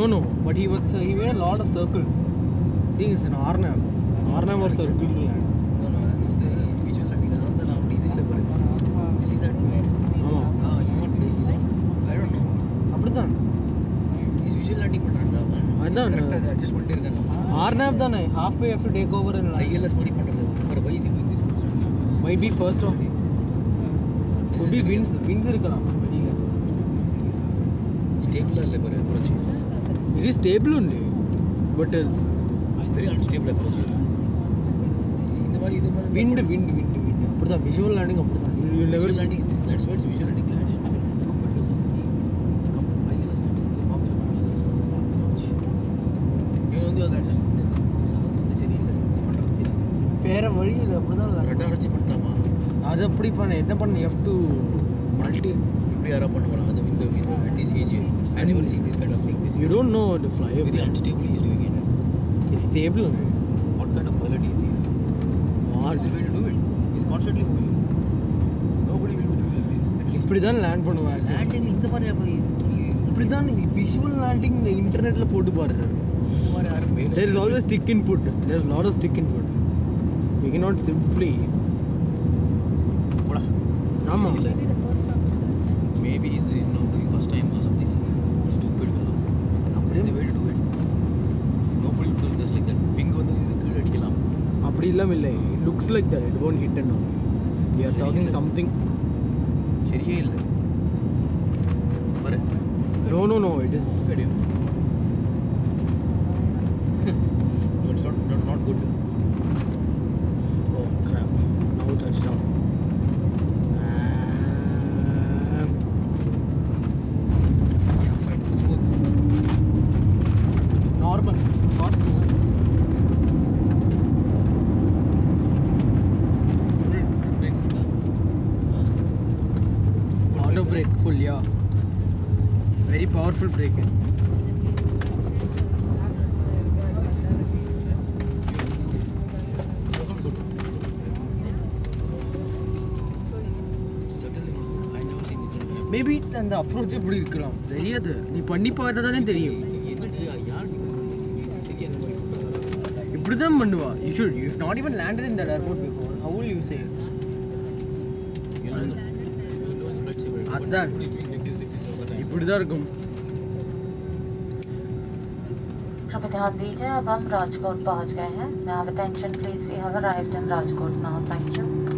no, but he was he made a lot of circle. Thing is an Arnav. Arnav was circle land. No, no, அது வந்து visual landing. அதனால தான் நான் அப்படி இது இல்லை பாரு. You see that? ஆமா Ah, he's not, he's not, I don't know. அப்படிதான் He's visual landing பண்றான்டா அவன். அதான். Correct ஆ அதை adjust பண்ணிட்டே இருக்கான். ஆர்னாப் தானே half way have to take over and ILS மாதிரி பண்றது. But why is he doing this? might be first off could be wins wins இருக்கலாம் வெளியில Stable ஆ இல்லை பாரு approach. ఇది స్టేబుల్ ఉంది బట్ Very unstable approach. இந்த மாதிரி இது மாதிரி விண்டு விண்டு விண்டு விண்டு அப்படிதான் விஷுவல் லேண்டிங் அப்படிதான் you visual never landing. That's why it's visual landing. Let's compare to see the com- ILS the popular business approach. இவன் வந்து அதை adjust பண்ணி அது வந்து சரியில்லை பண்றது சரி வேற வழி இல்லை அப்படிதான் ரெட்டா வச்சு பண்ணலாமா அது அப்படி பண்ண என்ன பண்ண எஃப் டு மல்டி இப்படி யாரா பண்ணுவாங்க அது இந்த இந்த at this age I never see this kind of thing this you don't know to fly very unstable he's doing it is stable what kind of pilot is he what's the way to do it he's constantly moving nobody will be doing like this at least இப்படி தான் land பண்ணுவேன் landing இந்த மாதிரி போய் இப்படி தான் visual landing இன்டர்நெட்டில் போட்டு பாரு இந்த மாதிரி யாரும் மேலே there is always stick input there is lot of stick input we கே நாட் சிம்பிளி போடா ஆமாம் இல்ல maybe he's you know doing first time or something stupid fellow அப்படியே the way to do it nobody will do just like that wing வந்து இது கீழே அடிக்கலாம் அப்படி இல்லாம இல்லை looks like that it won't hit and we are talking something சரியே இல்லை பாரு no no no it is கிடையாது no it's not not, not good oh crap no touch down yeah fine smooth normal not brakes இருக்கா auto brake full yeah very powerful brake That's not good. Certainly not good. I never seen this kind of- maybe அந்த approach இப்படி இருக்கலாம் தெரியாது நீ பண்ணி பார்த்தா தானே தெரியும் என்னடி யார் இது சரி அந்த மாதிரி பண்றாங்க? இப்படி தான் பண்ணுவா you should you not even landed in that airport before how will you say You know the- you know the flight saver. அதான். What do you think like this, like this all the time? இப்படி தான் இருக்கும் कृपया ध्यान दीजिए अब हम राजकोट पहुंच गए हैं now attention please we have arrived in Rajkot now thank you